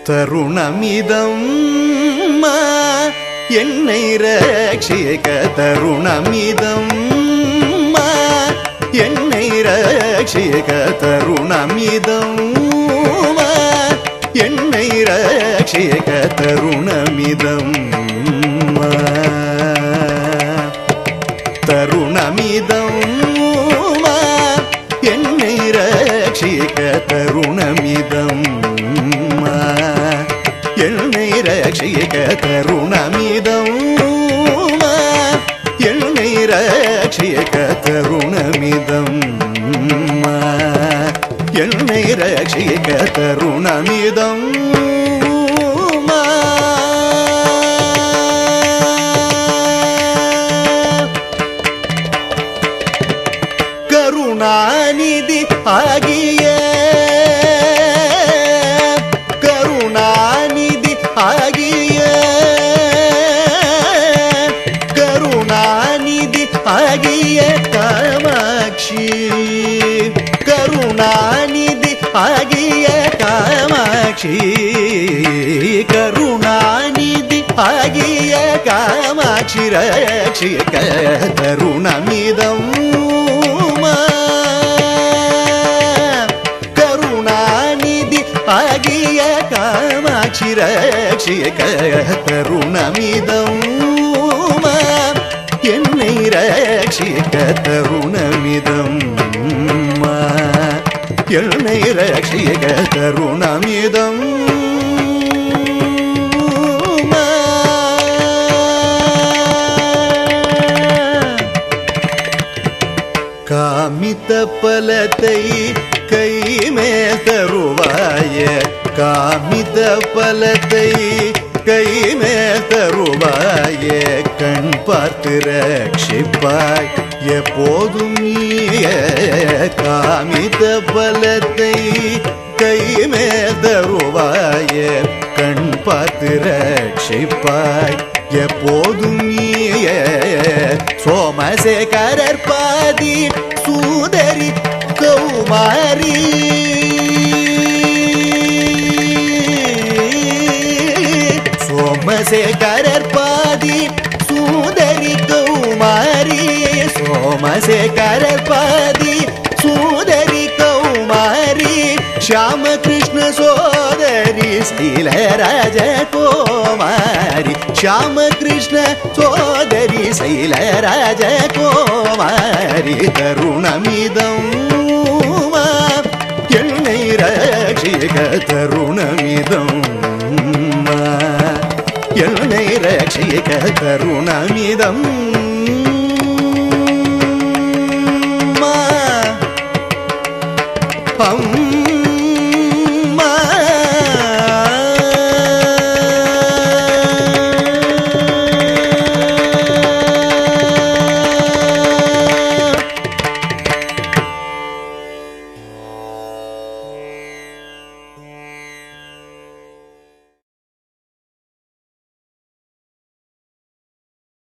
தருணமிதம் என்னை ரட்சிக்க தருணமிதம் என்னை ரட்சிக்க தருணமிதம் என்னை ரட்சிக்க தருணமிதம் தருணமிதம் என்னை ரட்சிக்க தருணமிதம் என்னை ரட்சிக்க தருணமிதம் என்னை ரட்சிக்க தருணமிதம் என்னை ரட்சிக்க தருணமிதம் கருணாநிதி ஆகிய கருணாநிதி ஆகிய கருணாநிதி ஆகிய காமாட்சி கருணாநிதி ஆகிய காமாட்சி கருணாநிதி ஆகிய காமாட்சி ரட்சிக்க தருணமிதம் கருணாநிதி ஆகிய காமாட்சி ரட்சிக்க தருணமிதம் என்னை ரட்சிக்க தருணமிதம் என்னை ரட்சிக்க தருணமிதம் காமித்த பலத்தை கைமே தருவாய காமித்த பலத்தை கைமே தருவாய கண் பார்த்து ரட்சிப்பாய் எப்போதும் நீய காமித்த பலத்தை கைமே தருவாய கண் பார்த்து ரட்சிப்பாய் எப்போதும் நீய சோமசேகரர் பாதி சூதரி கௌமாரி சோமசேகரர் பாதி சூதரி கௌமாரி சோமசேகரர் பாதி சூதரி கௌமாரி ಶ್ಯಾಮ ಕೃಷ್ಣ ಸೋದರಿ ಶೈಲರಾಜ ಕೋಮಾರಿ ಶ್ಯಾಮ ಕೃಷ್ಣ ಸೋದರಿ ಶೈಲರಾಜ ಕೋಮಾರಿ ತರುಣಮಿದಂ ಎಣ್ಣೈ ರಕ್ಷಿಕ ತರುಣಮಿದಂ ಎಣ್ಣೈ ರಕ್ಷಿಕ ತರುಣಮಿದಂ